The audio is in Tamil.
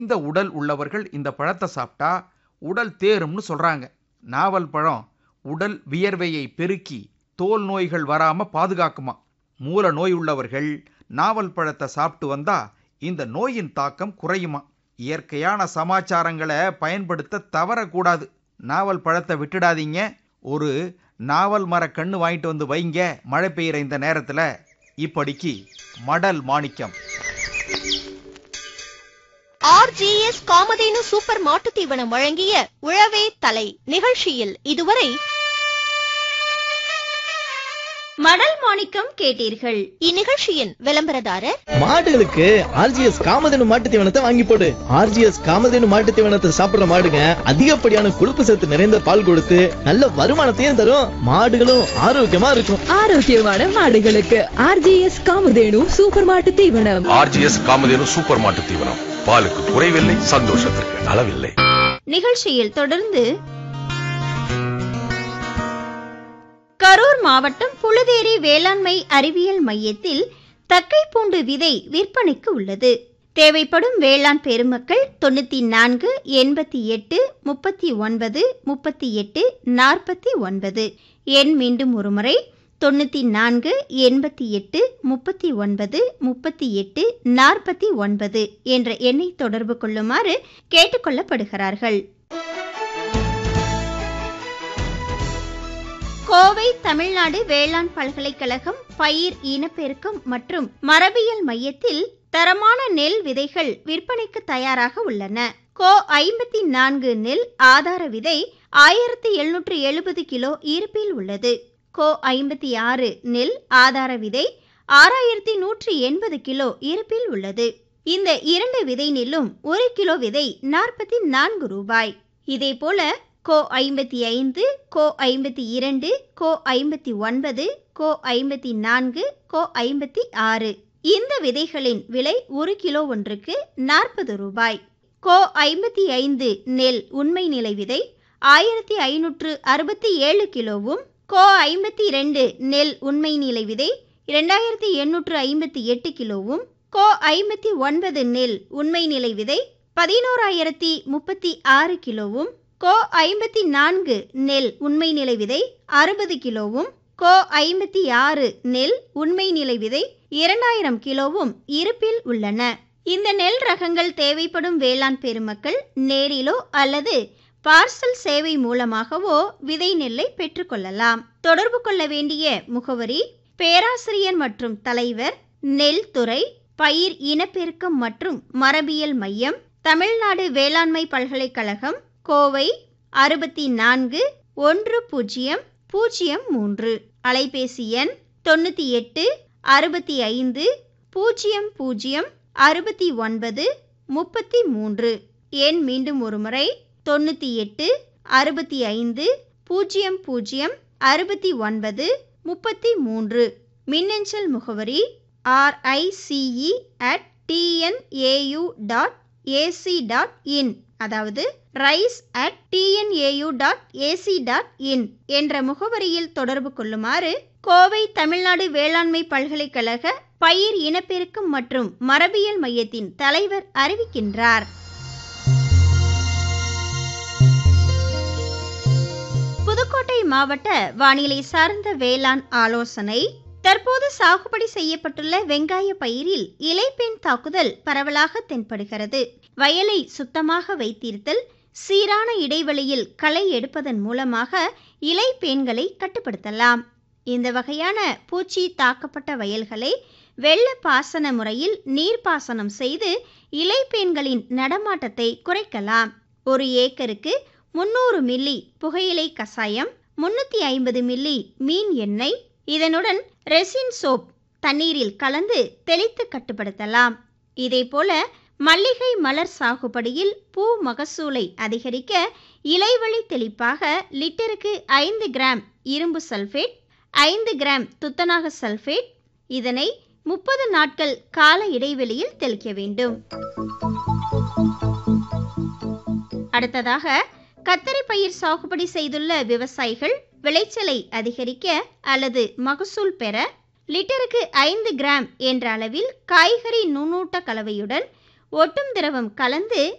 இந்த உடல் உள்ளவர்கள் இந்த பழத்தை சாப்பிட்டா உடல் தேரும்னு சொல்றாங்க நாவல் பழம் உடல் வியர்வையை பெருக்கி தோல் நோய்கள் வராம பாதுகாக்குமா மூல நோய் உள்ளவர்கள் நாவல் பழத்தை சாப்பிட்டு வந்தா இந்த நோயின் தாக்கம் குறையுமா இயற்கையான சமாச்சாரங்களை பயன்படுத்த தவறக்கூடாது நாவல் பழத்தை விட்டுடாதீங்க ஒரு நாவல் மர கண்ணு வாங்கிட்டு வந்து வைங்க மழை பெய்யுற இந்த நேரத்துல இப்படிக்கு மடல் மாணிக்கம் ஆர்ஜிஎஸ் காமதேனு சூப்பர் மாட்டுத் தீவனம் வழங்கிய உழவே தலை நிகழ்ச்சியில் இதுவரை மடல் மாணிக்கம் கேட்டீர்கள் இந்நிகழ்ச்சியின் விளம்பரதாரர் மாடுகளுக்கு ஆர்ஜிஎஸ் காமதேனு மாட்டு தீவனத்தை வாங்கி போடு ஆர்ஜிஎஸ் காமதேனு மாட்டு தீவனத்தை சாப்பிடுற மாடுங்க அதிகப்படியான கொழுப்பு சத்து நிறைந்த பால் கொடுத்து நல்ல வருமானத்தையும் தரும் மாடுகளும் ஆரோக்கியமா இருக்கும் ஆரோக்கியமான மாடுகளுக்கு ஆர்ஜிஎஸ் காமதேனு சூப்பர் மாட்டு தீவனம் ஆர்ஜிஎஸ் காமதேனு சூப்பர் மாட்டு தீவனம் பாலுக்கு குறைவில்லை சந்தோஷத்திற்கு அளவில்லை நிகழ்ச்சியில் தொடர்ந்து கரூர் மாவட்டம் புழுதேரி வேளாண்மை அறிவியல் மையத்தில் தக்கைப்பூண்டு விதை விற்பனைக்கு உள்ளது தேவைப்படும் வேளாண் பெருமக்கள் தொண்ணூத்தி நான்கு எண்பத்தி எட்டு முப்பத்தி ஒன்பது முப்பத்தி எட்டு நாற்பத்தி ஒன்பது எண் மீண்டும் ஒருமுறை தொண்ணூத்தி நான்கு எண்பத்தி எட்டு முப்பத்தி ஒன்பது முப்பத்தி எட்டு நாற்பத்தி ஒன்பது என்ற எண்ணை தொடர்பு கொள்ளுமாறு கேட்டுக்கொள்ளப்படுகிறார்கள் கோவை தமிழ்நாடு வேளாண் பல்கலைக்கழகம் பயிர் இனப்பெருக்கம் மற்றும் மரபியல் மையத்தில் தரமான நெல் விதைகள் விற்பனைக்கு தயாராக உள்ளன கோ ஐம்பத்தி நான்கு நெல் ஆதார விதை ஆயிரத்தி எழுநூற்று எழுபது கிலோ இருப்பில் உள்ளது கோ ஐம்பத்தி ஆறு நெல் ஆதார விதை ஆறாயிரத்தி நூற்றி எண்பது கிலோ இருப்பில் உள்ளது இந்த இரண்டு விதை நெல்லும் ஒரு கிலோ விதை நாற்பத்தி நான்கு ரூபாய் இதேபோல கோ ஐம்பத்தி ஐந்து கோ ஐம்பத்தி இரண்டு கோ ஐம்பத்தி ஒன்பது கோ ஐம்பத்தி நான்கு கோ ஐம்பத்தி ஆறு இந்த விதைகளின் விலை ஒரு கிலோ ஒன்றுக்கு நாற்பது ரூபாய் கோ ஐம்பத்தி ஐந்து நெல் உண்மை நிலை விதை ஆயிரத்தி ஐநூற்று அறுபத்தி ஏழு கிலோவும் கோ ஐம்பத்தி இரண்டு நெல் உண்மை நிலை விதை இரண்டாயிரத்தி எண்ணூற்று ஐம்பத்தி எட்டு கிலோவும் கோ ஐம்பத்தி ஒன்பது நெல் உண்மை நிலை விதை பதினோராயிரத்தி முப்பத்தி ஆறு கிலோவும் கோ ஐம்பத்தி நான்கு நெல் உண்மை நிலை விதை அறுபது கிலோவும் கோ ஐம்பத்தி ஆறு நெல் உண்மை நிலை விதை இரண்டாயிரம் கிலோவும் இருப்பில் உள்ளன இந்த நெல் ரகங்கள் தேவைப்படும் வேளாண் பெருமக்கள் நேரிலோ அல்லது பார்சல் சேவை மூலமாகவோ விதை நெல்லை பெற்றுக்கொள்ளலாம் தொடர்பு கொள்ள வேண்டிய முகவரி பேராசிரியர் மற்றும் தலைவர் நெல் துறை பயிர் இனப்பெருக்கம் மற்றும் மரபியல் மையம் தமிழ்நாடு வேளாண்மை பல்கலைக்கழகம் கோவை அறுபத்தி நான்கு ஒன்று பூஜ்ஜியம் பூஜ்ஜியம் மூன்று அலைபேசி எண் தொண்ணூற்றி எட்டு அறுபத்தி ஐந்து பூஜ்ஜியம் பூஜ்ஜியம் அறுபத்தி ஒன்பது முப்பத்தி மூன்று எண் மீண்டும் ஒருமுறை தொண்ணூற்றி எட்டு அறுபத்தி ஐந்து பூஜ்ஜியம் பூஜ்ஜியம் அறுபத்தி ஒன்பது முப்பத்தி மூன்று மின்னஞ்சல் முகவரி RICE at TNAU dot AC dot in அதாவது rice at TNAU dot AC dot in என்ற முகவரியில் தொடர்பு கொள்ளுமாறு கோவை தமிழ்நாடு வேளாண்மை பல்கலைக்கழக பயிர் இனப்பெருக்கம் மற்றும் மரபியல் மையத்தின் தலைவர் அறிவிக்கின்றார் புதுக்கோட்டை மாவட்ட வானிலை சார்ந்த வேளாண் ஆலோசனை தற்போது சாகுபடி செய்யப்பட்டுள்ள வெங்காய பயிரில் இலைப்பெண் தாக்குதல் பரவலாக தென்படுகிறது வயலை சுத்தமாக வைத்திருத்தல் சீரான இடைவெளியில் களை எடுப்பதன் மூலமாக இலைப்பேன்களை கட்டுப்படுத்தலாம் இந்த வகையான பூச்சி தாக்கப்பட்ட வயல்களை வெள்ள பாசன முறையில் நீர்ப்பாசனம் செய்து இலைப்பேன்களின் நடமாட்டத்தை குறைக்கலாம் ஒரு ஏக்கருக்கு முன்னூறு மில்லி புகையிலை கசாயம் முன்னூற்றி ஐம்பது மில்லி மீன் எண்ணெய் இதனுடன் ரெசின் சோப் தண்ணீரில் கலந்து தெளித்து கட்டுப்படுத்தலாம் இதேபோல மல்லிகை மலர் சாகுபடியில் பூ மகசூலை அதிகரிக்க இலைவழி தெளிப்பாக லிட்டருக்கு ஐந்து கிராம் இரும்பு சல்ஃபேட் ஐந்து கிராம் துத்தநாக சல்ஃபேட் இதனை முப்பது நாட்கள் கால இடைவெளியில் தெளிக்க வேண்டும் அடுத்ததாக கத்தரி பயிர் சாகுபடி செய்துள்ள விவசாயிகள் விளைச்சலை அதிகரிக்க அல்லது மகசூல் பெற லிட்டருக்கு ஐந்து கிராம் என்ற அளவில் காய்கறி நுண்ணூட்ட கலவையுடன் ஒட்டும் திரவம் கலந்து